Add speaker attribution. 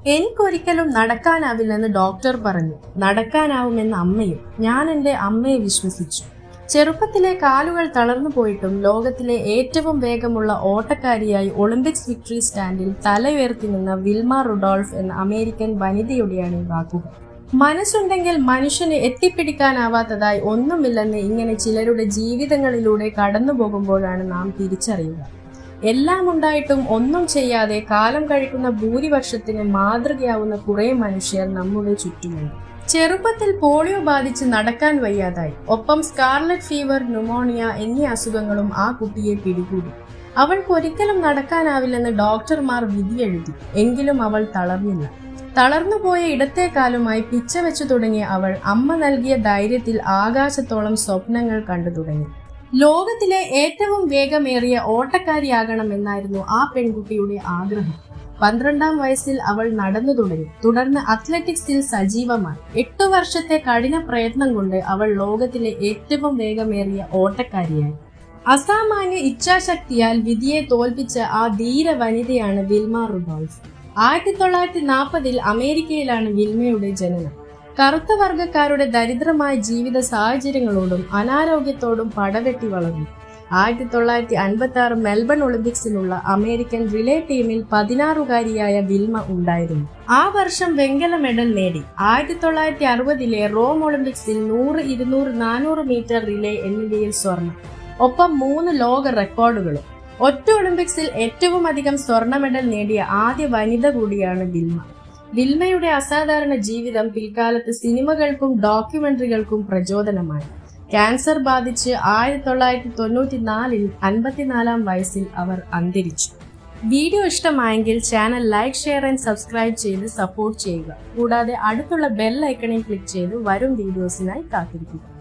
Speaker 1: എനിക്കൊരിക്കലും നടക്കാനാവില്ലെന്ന് ഡോക്ടർ പറഞ്ഞു നടക്കാനാവുമെന്ന് അമ്മയും ഞാൻ എൻ്റെ അമ്മയെ വിശ്വസിച്ചു ചെറുപ്പത്തിലെ കാലുകൾ തളർന്നു പോയിട്ടും ലോകത്തിലെ ഏറ്റവും വേഗമുള്ള ഓട്ടക്കാരിയായി ഒളിമ്പിക്സ് വിക്ടറി സ്റ്റാൻഡിൽ തല ഉയർത്തി നിന്ന വിൽമ റുഡോൾഫ് എന്ന അമേരിക്കൻ വനിതയുടെയാണ് ഈ വാക്കുകൾ മനസ്സുണ്ടെങ്കിൽ മനുഷ്യന് എത്തിപ്പിടിക്കാനാവാത്തതായി ഒന്നുമില്ലെന്ന് ഇങ്ങനെ ചിലരുടെ ജീവിതങ്ങളിലൂടെ കടന്നു പോകുമ്പോഴാണ് നാം തിരിച്ചറിയുക എല്ലാം ഉണ്ടായിട്ടും ഒന്നും ചെയ്യാതെ കാലം കഴിക്കുന്ന ഭൂരിപക്ഷത്തിന് മാതൃകയാവുന്ന കുറെ മനുഷ്യർ നമ്മുടെ ചുറ്റുമുണ്ട് ചെറുപ്പത്തിൽ പോളിയോ ബാധിച്ച് നടക്കാൻ വയ്യാതായി ഒപ്പം സ്കാർലറ്റ് ഫീവർ ന്യൂമോണിയ എന്നീ അസുഖങ്ങളും ആ കുട്ടിയെ പിടികൂടി അവൾക്ക് ഒരിക്കലും നടക്കാനാവില്ലെന്ന് ഡോക്ടർമാർ വിധിയെഴുതി എങ്കിലും അവൾ തളർന്നില്ല തളർന്നുപോയ ഇടത്തെ കാലുമായി പിച്ച വെച്ചു തുടങ്ങിയ അവൾ അമ്മ നൽകിയ ധൈര്യത്തിൽ ആകാശത്തോളം സ്വപ്നങ്ങൾ കണ്ടു തുടങ്ങി ലോകത്തിലെ ഏറ്റവും വേഗമേറിയ ഓട്ടക്കാരിയാകണമെന്നായിരുന്നു ആ പെൺകുട്ടിയുടെ ആഗ്രഹം പന്ത്രണ്ടാം വയസ്സിൽ അവൾ നടന്നു തുടങ്ങി തുടർന്ന് അത്ലറ്റിക്സിൽ സജീവമായി എട്ടു വർഷത്തെ കഠിന പ്രയത്നം കൊണ്ട് അവൾ ലോകത്തിലെ ഏറ്റവും വേഗമേറിയ ഓട്ടക്കാരിയായി അസാമാന്യ ഇച്ഛാശക്തിയാൽ വിധിയെ തോൽപ്പിച്ച ആ ധീര വനിതയാണ് വിൽമ റുഡോൾഫ് ആയിരത്തി തൊള്ളായിരത്തി നാൽപ്പതിൽ അമേരിക്കയിലാണ് വിൽമയുടെ ജനനം കറുത്ത വർഗക്കാരുടെ ദരിദ്രമായ ജീവിത സാഹചര്യങ്ങളോടും അനാരോഗ്യത്തോടും പടവെട്ടി വളർന്നു ആയിരത്തി തൊള്ളായിരത്തി അൻപത്തി ആറ് മെൽബൺ ഒളിമ്പിക്സിനുള്ള അമേരിക്കൻ റിലേ ടീമിൽ പതിനാറുകാരിയായ വിൽമ ഉണ്ടായിരുന്നു ആ വർഷം വെങ്കല മെഡൽ നേടി ആയിരത്തി തൊള്ളായിരത്തി അറുപതിലെ റോം ഒളിമ്പിക്സിൽ നൂറ് ഇരുന്നൂറ് നാനൂറ് മീറ്റർ റിലേ എന്നിവയിൽ സ്വർണം ഒപ്പം മൂന്ന് ലോക റെക്കോർഡുകളും ഒറ്റ ഒളിമ്പിക്സിൽ ഏറ്റവും അധികം സ്വർണ്ണ മെഡൽ നേടിയ ആദ്യ വനിത കൂടിയാണ് വിൽമ വിൽമയുടെ അസാധാരണ ജീവിതം പിൽക്കാലത്ത് സിനിമകൾക്കും ഡോക്യുമെന്ററികൾക്കും പ്രചോദനമായി ക്യാൻസർ ബാധിച്ച് ആയിരത്തി തൊള്ളായിരത്തി തൊണ്ണൂറ്റി നാലിൽ അൻപത്തിനാലാം വയസ്സിൽ അവർ അന്തരിച്ചു വീഡിയോ ഇഷ്ടമായെങ്കിൽ channel like share and subscribe ചെയ്ത് സപ്പോർട്ട് ചെയ്യുക കൂടാതെ അടുത്തുള്ള ബെൽ ഐക്കണിൽ ക്ലിക്ക് ചെയ്ത് വരും വീഡിയോസിനായി കാത്തിരിക്കുക